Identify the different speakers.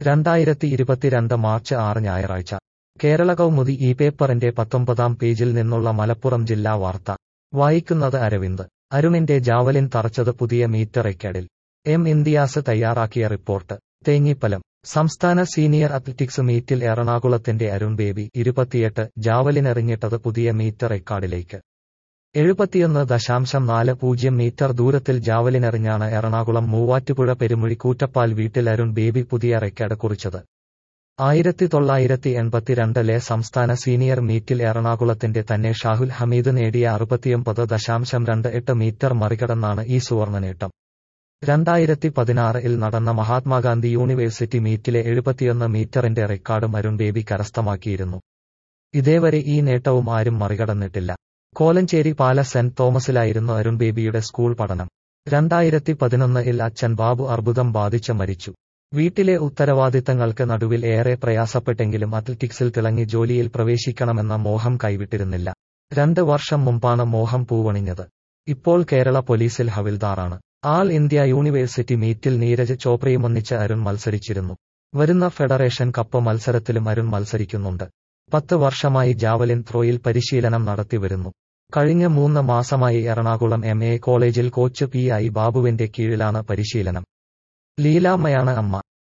Speaker 1: രണ്ടായിരത്തി ഇരുപത്തിരണ്ട് മാർച്ച് ആറ് ഞായറാഴ്ച കേരള കൗമുദി ഈ പേപ്പറിന്റെ പത്തൊമ്പതാം പേജിൽ നിന്നുള്ള മലപ്പുറം ജില്ലാ വാർത്ത വായിക്കുന്നത് അരവിന്ദ് അരുണിന്റെ ജാവലിൻ തറച്ചത് പുതിയ മീറ്റ് റെക്കഡിൽ എം ഇന്ത്യാസ് തയ്യാറാക്കിയ റിപ്പോർട്ട് തേഞ്ഞിപ്പലം സംസ്ഥാന സീനിയർ അത്ലറ്റിക്സ് മീറ്റിൽ എറണാകുളത്തിന്റെ അരുൺ ബേബി ഇരുപത്തിയെട്ട് ജാവലിനെറിഞ്ഞിട്ടത് പുതിയ മീറ്റ് റെക്കോർഡിലേക്ക് എഴുപത്തിയൊന്ന് ദശാംശം നാല് പൂജ്യം മീറ്റർ ദൂരത്തിൽ ജാവലിനെറിഞ്ഞാണ് എറണാകുളം മൂവാറ്റുപുഴ പെരുമുഴി കൂറ്റപ്പാൽ വീട്ടിൽ അരുൺ ബേബി പുതിയ റെക്കോർഡ് കുറിച്ചത് ആയിരത്തി തൊള്ളായിരത്തി എൺപത്തിരണ്ടിലെ സംസ്ഥാന സീനിയർ മീറ്റിൽ എറണാകുളത്തിന്റെ തന്നെ ഷാഹുൽ ഹമീദ് നേടിയ അറുപത്തിയൊമ്പത് ദശാംശം രണ്ട് എട്ട് മീറ്റർ മറികടന്നാണ് ഈ സുവർണ്ണ നേട്ടം രണ്ടായിരത്തി പതിനാറിൽ നടന്ന മഹാത്മാഗാന്ധി യൂണിവേഴ്സിറ്റി മീറ്റിലെ എഴുപത്തിയൊന്ന് മീറ്ററിന്റെ റെക്കോർഡും അരുൺ ബേബി കരസ്ഥമാക്കിയിരുന്നു ഇതേവരെ ഈ നേട്ടവും ആരും മറികടന്നിട്ടില്ല കോലഞ്ചേരി പാല സെന്റ് തോമസിലായിരുന്നു അരുൺ ബേബിയുടെ സ്കൂൾ പഠനം രണ്ടായിരത്തി പതിനൊന്നിൽ അച്ഛൻ ബാബു അർബുദം ബാധിച്ച് മരിച്ചു വീട്ടിലെ ഉത്തരവാദിത്തങ്ങൾക്ക് നടുവിൽ ഏറെ പ്രയാസപ്പെട്ടെങ്കിലും അത്ലറ്റിക്സിൽ തിളങ്ങി ജോലിയിൽ പ്രവേശിക്കണമെന്ന മോഹം കൈവിട്ടിരുന്നില്ല രണ്ട് വർഷം മുമ്പാണ് മോഹം പൂവണിഞ്ഞത് ഇപ്പോൾ കേരള പോലീസിൽ ഹവിൽദാറാണ് ആൾ ഇന്ത്യ യൂണിവേഴ്സിറ്റി മീറ്റിൽ നീരജ് ചോപ്രയുമൊന്നിച്ച് അരുൺ മത്സരിച്ചിരുന്നു വരുന്ന ഫെഡറേഷൻ കപ്പ് മത്സരത്തിലും അരുൺ മത്സരിക്കുന്നുണ്ട് പത്ത് വർഷമായി ജാവലിൻ ത്രോയിൽ പരിശീലനം നടത്തിവരുന്നു കഴിഞ്ഞ മൂന്ന് മാസമായി എറണാകുളം എം എ കോളേജിൽ കോച്ച് പി ഐ ബാബുവിന്റെ കീഴിലാണ് പരിശീലനം ലീലാമ്മയാണ് അമ്മ